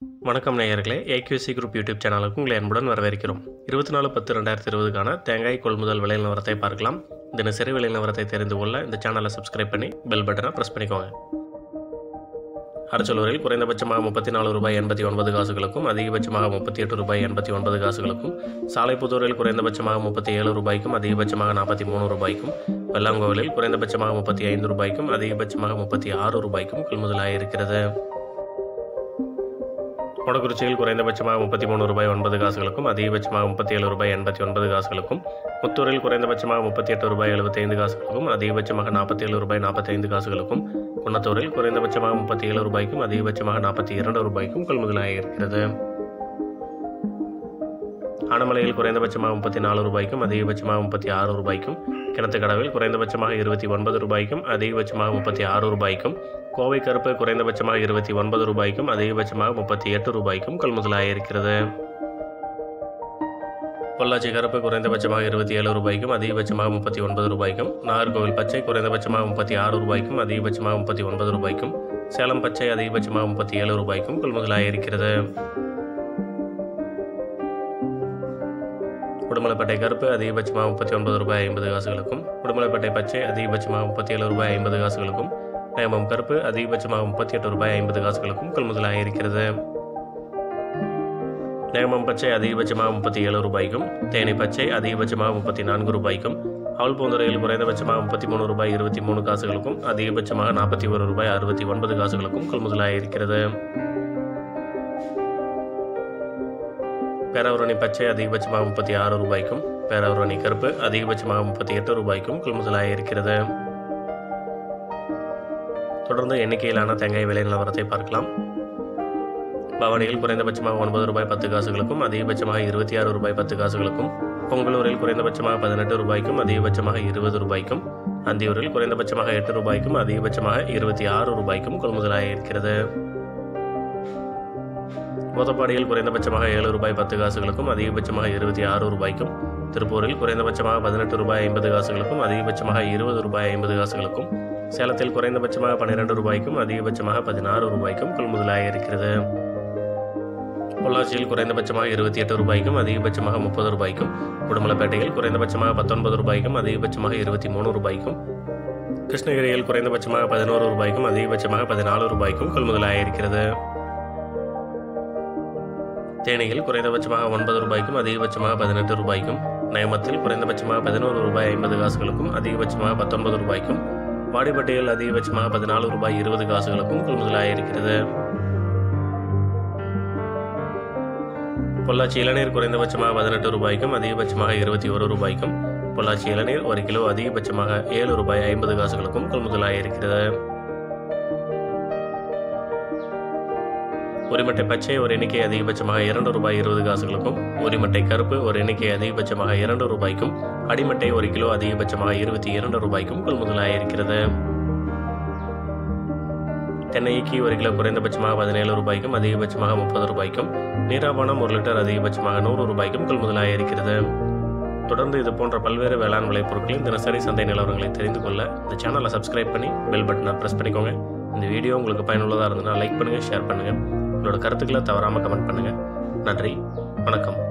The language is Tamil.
வணக்கம் நேயர்களே ஏக்யூசி குரூப் யூடியூப் சேனலுக்கு உங்களை அன்புடன் வரவேற்கிறோம் இருபத்தி நாலு பத்து ரெண்டாயிரத்தி இருபதுக்கான தேங்காய் கொள்முதல் விலை நிலவரத்தை பார்க்கலாம் தினசரி விலை நிலவரத்தை தெரிந்து கொள்ள இந்த சேனலை சப்ஸ்கிரைப் பண்ணி பெல் பட்டனை ப்ரெஸ் பண்ணிக்கோங்க அரச்சலூரில் குறைந்தபட்சமாக முப்பத்தி நாலு ரூபாய் எண்பத்தி ஒன்பது காசுகளுக்கும் அதிகபட்சமாக முப்பத்தி எட்டு ரூபாய் எண்பத்தி ஒன்பது காசுகளுக்கும் சாலைப்புதூரில் குறைந்தபட்சமாக முப்பத்தி ஏழு ரூபாய்க்கும் அதிகபட்சமாக நாற்பத்தி மூணு ரூபாய்க்கும் வெள்ளாங்கோவிலில் குறைந்தபட்சமாக முப்பத்தி ஐந்து ரூபாய்க்கும் அதிகபட்சமாக முப்பத்தி ஆறு ரூபாய்க்கும் கொள்முதலாக இருக்கிறது மொடக்குறிச்சியில் குறைந்தபட்சமாக முப்பத்தி மூணு ரூபாய் ஒன்பது காசுகளுக்கும் அதிகபட்சமாக முப்பத்தி ஏழு ரூபாய் எண்பத்தி ஒன்பது காசுகளுக்கும் முத்தூரில் குறைந்தபட்சமாக முப்பத்தி எட்டு ரூபாய் எழுபத்தைந்து காசுகளுக்கும் அதிகபட்சமாக நாற்பத்தி ஏழு ரூபாய் நாற்பத்தைந்து காசுகளுக்கும் குன்னத்தூரில் குறைந்தபட்சமாக முப்பத்தி ஏழு ரூபாய்க்கும் அதிகபட்சமாக நாற்பத்தி இரண்டு ரூபாய்க்கும் கொள்முதலாக இருக்கிறது ஆனமலையில் குறைந்தபட்சமாக முப்பத்தி நாலு ரூபாய்க்கும் அதிகபட்சமாக முப்பத்தி ஆறு ரூபாய்க்கும் கிணத்துக்கடவில் குறைந்தபட்சமாக இருபத்தி ஒன்பது ரூபாய்க்கும் அதிகபட்சமாக முப்பத்தி ஆறு ரூபாய்க்கும் கோவை கருப்பு குறைந்தபட்சமாக இருபத்தி ஒன்பது ரூபாய்க்கும் அதிகபட்சமாக முப்பத்தி எட்டு ரூபாய்க்கும் கொள்முதலாக இருக்கிறது பொள்ளாச்சி கருப்பு குறைந்தபட்சமாக இருபத்தி ஏழு ரூபாய்க்கும் அதிகபட்சமாக முப்பத்தி ஒன்பது ரூபாய்க்கும் நாகர்கோவில் பச்சை குறைந்தபட்சமாக முப்பத்தி ஆறு ரூபாய்க்கும் அதிகபட்சமாக முப்பத்தி ஒன்பது ரூபாய்க்கும் சேலம் பச்சை அதிகபட்சமாக முப்பத்தி ஏழு ரூபாய்க்கும் கொள்முதலாக இருக்கிறது உடுமலைப்பேட்டை கருப்பு அதிகபட்சமாக முப்பத்தி ஒன்பது ரூபாய் ஐம்பது காசுகளுக்கும் உடுமலைப்பேட்டை பச்சை அதிகபட்சமாக முப்பத்தி ஏழு ரூபாய் ஐம்பது காசுகளுக்கும் நேமம் கருப்பு அதிகபட்சமாக முப்பத்தி எட்டு ரூபாய் ஐம்பது காசுகளுக்கும் கொள்முதலாக இருக்கிறது நேமம் பச்சை அதிகபட்சமாக முப்பத்தி ஏழு ரூபாய்க்கும் தேனி பச்சை அதிகபட்சமாக முப்பத்தி நான்கு ரூபாய்க்கும் அவல் பூந்துறையில் குறைந்தபட்சமாக முப்பத்தி மூணு ரூபாய் இருபத்தி மூணு காசுகளுக்கும் அதிகபட்சமாக நாற்பத்தி ஒரு ரூபாய் அறுபத்தி ஒன்பது காசுகளுக்கும் கொள்முதலாக இருக்கிறது பேரவரணி பச்சை அதிகபட்சமாக முப்பத்தி ஆறு ரூபாய்க்கும் பேரவரணி கருப்பு அதிகபட்சமாக முப்பத்தி எட்டு ரூபாய்க்கும் கொள்முதலாக இருக்கிறது தொடர்ந்து எண்ணிக்கையிலான தேங்காய் விலை நிலவரத்தை பார்க்கலாம் பவானியில் குறைந்தபட்சமாக ஒன்பது ரூபாய் பத்து காசுகளுக்கும் அதிகபட்சமாக இருபத்தி ஆறு ரூபாய் பத்து காசுகளுக்கும் பொங்கலூரில் குறைந்தபட்சமாக பதினெட்டு ரூபாய்க்கும் அதிகபட்சமாக இருபது ரூபாய்க்கும் அந்தியூரில் குறைந்தபட்சமாக எட்டு ரூபாய்க்கும் அதிகபட்சமாக இருபத்தி ஆறு ரூபாய்க்கும் கொள்முதலாக இருக்கிறது கோத்தப்பாடியில் குறைந்தபட்சமாக ஏழு ரூபாய் பத்து காசுகளுக்கும் அதிகபட்சமாக இருபத்தி ஆறு ரூபாய்க்கும் திருப்பூரில் குறைந்தபட்சமாக பதினெட்டு ரூபாய் ஐம்பது காசுகளுக்கும் அதிகபட்சமாக இருபது ரூபாய் ஐம்பது காசுகளுக்கும் சேலத்தில் குறைந்தபட்சமாக பன்னிரெண்டு ரூபாய்க்கும் அதிகபட்சமாக பதினாறு ரூபாய்க்கும் கொள்முதலாக இருக்கிறது பொள்ளாச்சியில் குறைந்தபட்சமாக இருபத்தி எட்டு ரூபாய்க்கும் அதிகபட்சமாக முப்பது ரூபாய்க்கும் உடுமலைப்பேட்டையில் குறைந்தபட்சமாக பத்தொன்பது ரூபாய்க்கும் அதிகபட்சமாக இருபத்தி மூணு ரூபாய்க்கும் கிருஷ்ணகிரியில் குறைந்தபட்சமாக பதினோரு ரூபாய்க்கும் அதிகபட்சமாக பதினாலு ரூபாய்க்கும் கொள்முதலாக இருக்கிறது தேனியில் குறைந்தபட்சமாக ஒன்பது ரூபாய்க்கும் அதிகபட்சமாக பதினெட்டு ரூபாய்க்கும் நேமத்தில் குறைந்தபட்சமாக பதினோரு ரூபாய் ஐம்பது காசுகளுக்கும் அதிகபட்சமாக பத்தொன்பது ரூபாய்க்கும் வாடிப்பட்டியில் அதிகபட்சமாக பதினாலு ரூபாய் இருபது காசுகளுக்கும் கொள்முதலாக இருக்கிறது பொள்ளாச்சி இளநீர் குறைந்தபட்சமாக பதினெட்டு ரூபாய்க்கும் அதிகபட்சமாக இருபத்தி ஒரு ரூபாய்க்கும் பொள்ளாச்சி இளநீர் ஒரு கிலோ அதிகபட்சமாக ஏழு ரூபாய் ஐம்பது காசுகளுக்கும் கொள்முதலாக இருக்கிறது உரிமட்டை பச்சை ஒரு எண்ணிக்கை அதிகபட்சமாக இரண்டு ரூபாய் இருபது காசுகளுக்கும் உரிமட்டை கருப்பு ஒரு எண்ணிக்கை அதிகபட்சமாக இரண்டு ரூபாய்க்கும் அடிமட்டை ஒரு கிலோ அதிகபட்சமாக இருபத்தி இரண்டு ரூபாய்க்கும் கொள்முதலாக இருக்கிறது தென்னைக்கு ஒரு கிலோ குறைந்தபட்சமாக பதினேழு ரூபாய்க்கும் அதிகபட்சமாக முப்பது ரூபாய்க்கும் நீராபானம் ஒரு லிட்டர் அதிகபட்சமாக நூறு ரூபாய்க்கும் கொள்முதலாக இருக்கிறது தொடர்ந்து இது போன்ற பல்வேறு வேளாண் விளைபொருட்களின் தினசரி சந்தை நிலவரங்களை தெரிந்து கொள்ள இந்த சேனலை சப்ஸ்கிரைப் பண்ணி பெல் பட்டனை ப்ரெஸ் பண்ணிக்கோங்க இந்த வீடியோ உங்களுக்கு பயனுள்ளதாக இருந்ததுன்னா லைக் பண்ணுங்கள் ஷேர் பண்ணுங்கள் உங்களோட கருத்துக்களை தவறாமல் கமெண்ட் பண்ணுங்கள் நன்றி வணக்கம்